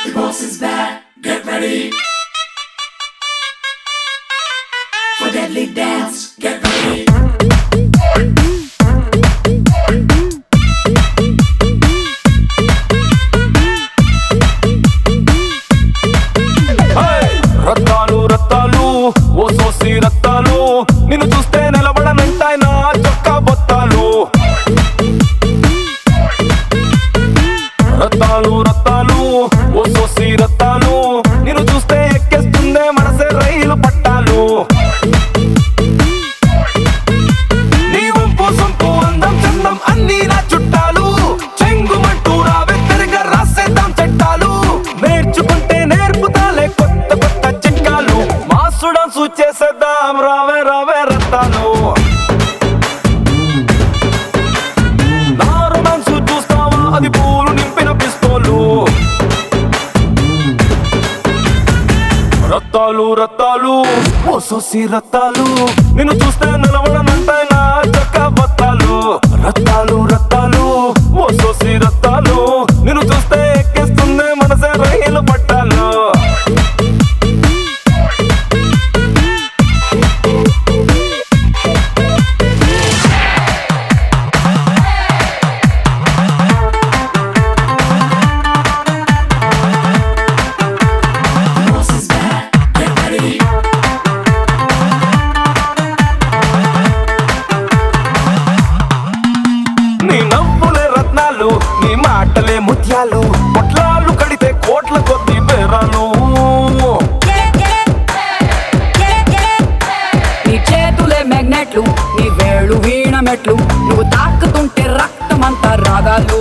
The boss is back. Get ready. For deadly dance. Get ready. హే! రత్తాలు రత్తాలు ఓ సోసి రత్తాలు నిన్ను చూస్తే నిలబడనంటాయి నా చొక్కా బొత్తాలు రత్తాలు రత్తాలు ఓ సోసి రత్తాలు నిన్ను చూస్తే ఎక్కేస్తుందే మనసే రైలు పట్టాలు నీ వంపు సొంపు అందం చందం అన్ని నా చుట్టాలు చెంగుమంటూ రావే తిరగ రాసేద్దాం చట్టాలు నేర్చుకుంటే నేర్పుతాలే కొత్త కొత్త చిట్కాలు మాసు డాన్సు చేసేద్దాం రావే రావే రత్తాలు నా రొమాన్సు చూస్తావా అది పూలు నింపిన పిస్తోలు రత్తాలు రత్తాలు ఓ సోసి రత్తాలు నిన్ను చూస్తే నిలబడనంటాయి నా చక్క బత్తాలు రత్తాలు రత్తాలు ఓ సోసి రత్తాలు నిన్ను చూస్తే ఎక్కేస్తుంది మనసే రైలు పట్టాలు The boss is back. Get ready. నీ నవ్వులే రత్నాలు నీ మాటలే ముత్యాలు పొట్లాలు కడితే కోట్ల కొద్ది పేరాలు నీ చేతులే మ్యాగ్నెట్లు నీ వేళ్ళు వీణ మెట్లు నువ్వు తాకుతుంటే రక్తమంతా రాగాలు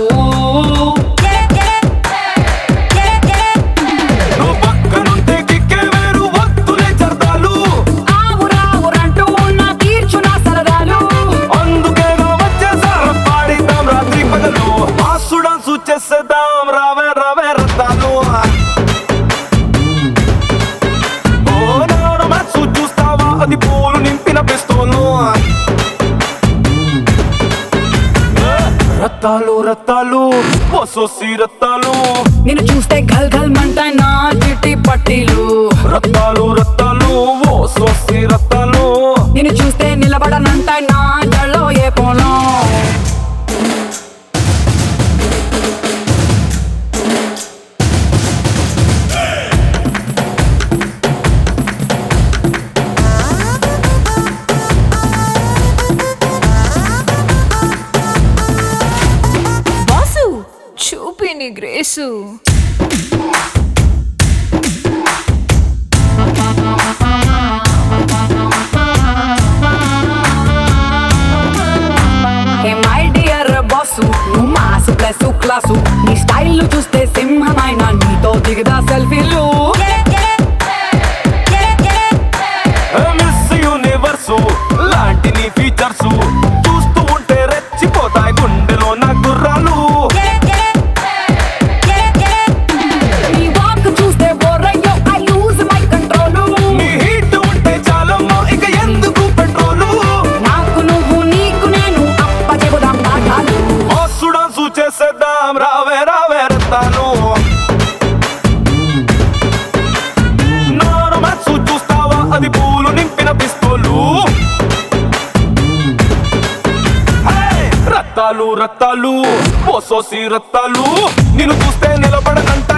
నువ్వు పక్కనుంటే కిక్కే వేరు వత్తులే చర్దాలు ఆవురావురంటూ ఉన్న తీర్చు నా సరదాలు అందుకేగా వచ్చేసారు పాడిద్దాం రాత్రి పగలు మాసు డాన్సు చేసేద్దాం రావే రావే రత్తాలు ఓ నాడు మ్యాచ్ చూస్తావా అది పూలు నింపిన పిస్తోలు రత్తాలు రత్తాలు ఓ సోసి రత్తాలు నిన్ను చూస్తే గల్ గల్ మంటాయి నా చిట్టి పట్టీలు రత్తాలు రత్తాలు ఓ సోసి రత్తాలు నిన్ను చూస్తే నిలబడనంటాయి నా జల్లో ఏ పోలం బాసు చూపి నీ grace hey my dear boss నువ్వు మాసు ప్లస్ క్లాసు నీ స్టైల్ చూస్తే సింహమైన నీతో దిగదా సెల్ఫీలు మిస్ యూనివర్సు లాంటి నీ ఫీచర్స్ చూస్తూ ఉంటే రెచ్చిపోతాయి గుండెలో నా గుర్రాలు నీ వాక్ చూస్తే బోరయ్యో ఐ లూజ్ మై కంట్రోల్ నీ హీట్ ఉంటే చాలమ్మా ఇక ఎందుకు పెట్రోలు నాకు నువ్వు నీకు నేను అప్ప చెబుదాం పాఠాలు మాసు డాన్సు చేసేద్దాం రావే రావే రత్తాలు నాను మ్యాచ్ చూస్తావా అది పూలు నింపిన పిస్తోలు హే! రత్తాలు రత్తాలు ఓ సోసి రత్తాలు నిన్ను చూస్తే నిలబడనంట